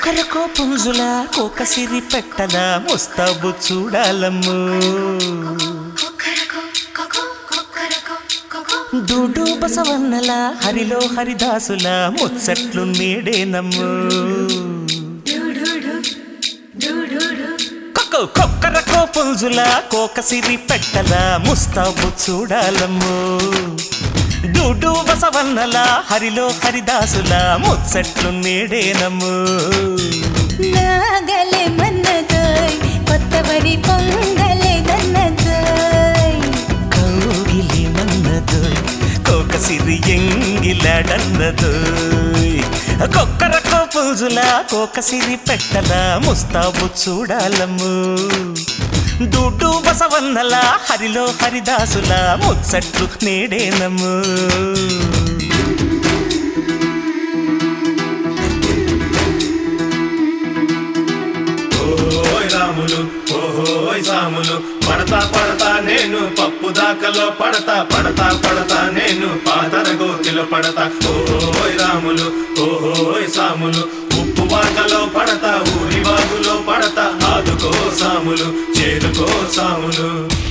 కొక్కరకో పుంజుల కోకసిరి పెట్టల ముస్తాబు చూడాలమ్ము డూడు బసవన్నల హరిలో హరిదాసుల ముచ్చట్లు నేడేనమ్ము కొక్కో కొక్కరకో పుంజుల కోకసిరి పెట్టల ముస్తాబు చూడాలమ్ము డూడు బసవన్నల హరిలో హరిదాసుల ముచ్చట్లు నేడేనమ్ము నాగలే మన్నదోయ్ కొత్త వరి పొంగలే దన్నదోయ్ కౌగిలి మన్నదోయ్ కోకసిరి ఎంగిలాడన్నదోయ్ కొక్కరకో పూజుల కోకసిరి పెట్టల ముస్తాబు చూడాలమ్ము దుడ్డు బసవన్నల హరిలో హరిదాసుల ముచ్చట్లు నేడేనమ్ము ఓయ్ రాములు ఓహోయ్ సాములు పడతా పడతా నేను పప్పు దాకలో పడతా పడతా పడతా నేను పాతర గోతిలో పడతా ఓహోయ్ రాములు ఓహోయ్ సాములు ఉప్పు వాకలో పడతా ఊరి వాగులో పడతా ఆదుకో సాములు చేరుకో సాములు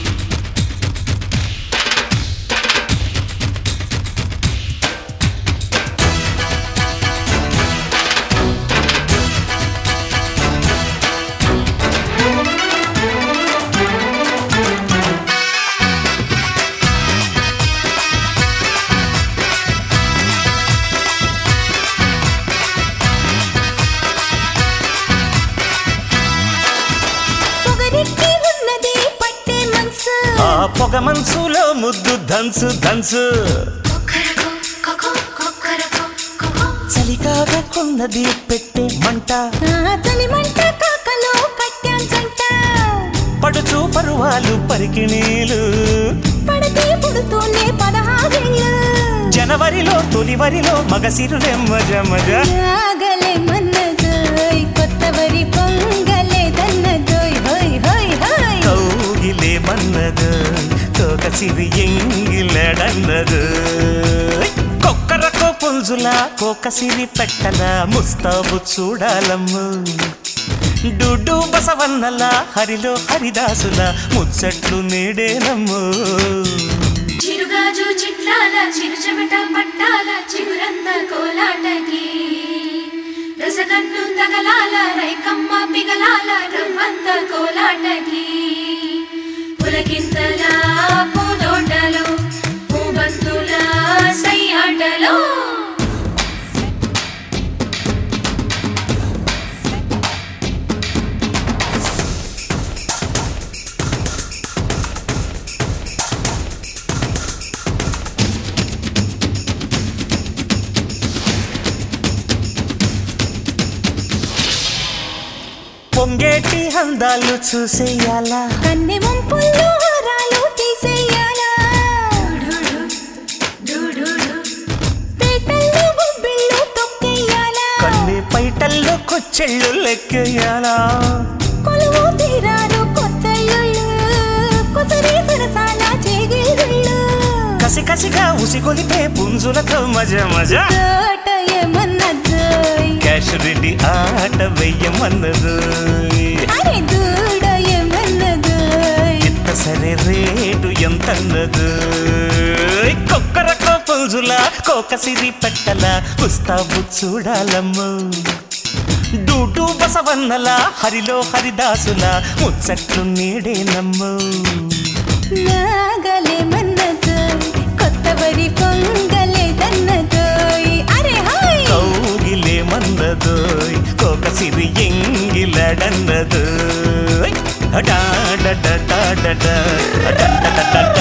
పొగరెక్కి ఉన్నది పట్టే మనసు ఆ పొగ మనసులో ముద్దు ధన్సు ధన్సు చలికాగా కొన్నది పెట్టే మంట ఆ తలిమంట కాకలో కట్టాంచంట పడుచు పరువాలు పరికిణీలు పడితే పుడుతూనే పదహారేళ్ళు జనవరిలో తొలివరిలో మగసిరు మజ మజ నాగలే మన్నదోయ్ కొత్త వరి పొంగలే దన్నదోయ్ హోయ్ హోయ్ హోయ్ కౌగిలే మన్నదు కోకసిరి ఎంగిలడన్నదు కొక్కరకో పుంజుల కోకసిరి పెట్టల ముస్తాబు చూడాలమ్ము డుడ్డు బసవన్నల హరిలో హరిదాసుల ముచ్చట్లు నేడేనమ్ము చిరుగాజు చిట్లాల చిరుచెమట పట్టాల చిగురంత కోలాటకి రసగన్ను తగలాల రైకమ్మ పిగలాల రవ్వంత కోలాటకి పులకింతల పూదోటలో పూబంతుల సయ్యాటలో పొంగేటి అందాలు చూసేయాలా కన్నె వంపుల్లో హారాలు తీసేయాలా పేటల్లో బొబ్బిళ్ళు తొక్కేయాలా కన్ని పైటల్లో కొచ్చెళ్ళు లెక్కేయాలా కొలువు తీరారు కొత్త ఇళ్ళు కొసరి సరసాల చేగిళ్ళు కసి కసిగా ఉసిగొలిపే పుంజులతో మజ మజ తోట ఏమన్నదోయ్ క్యాష్ రెడ్డి ఆట వెయ్యమన్నదు అరే దూడ ఏమన్నదోయ్ ఎంత సరే రేటు ఎంతన్నదు కొక్కరకో పుంజుల కోకసిరి పెట్టల పుస్తాబు చూడాలమ్ము డూటు బసవన్నల హరిలో హరిదాసుల ముచ్చట్లు నేడేనమ్ము నాగలే మన్నదోయ్ కొత్త వరి పొంగలే దన్నదోయ్ అరే హాయ్ కౌగిలే మన్నదోయ్ కోకసిరి ఎంగిలడన్నదోయ్ అడా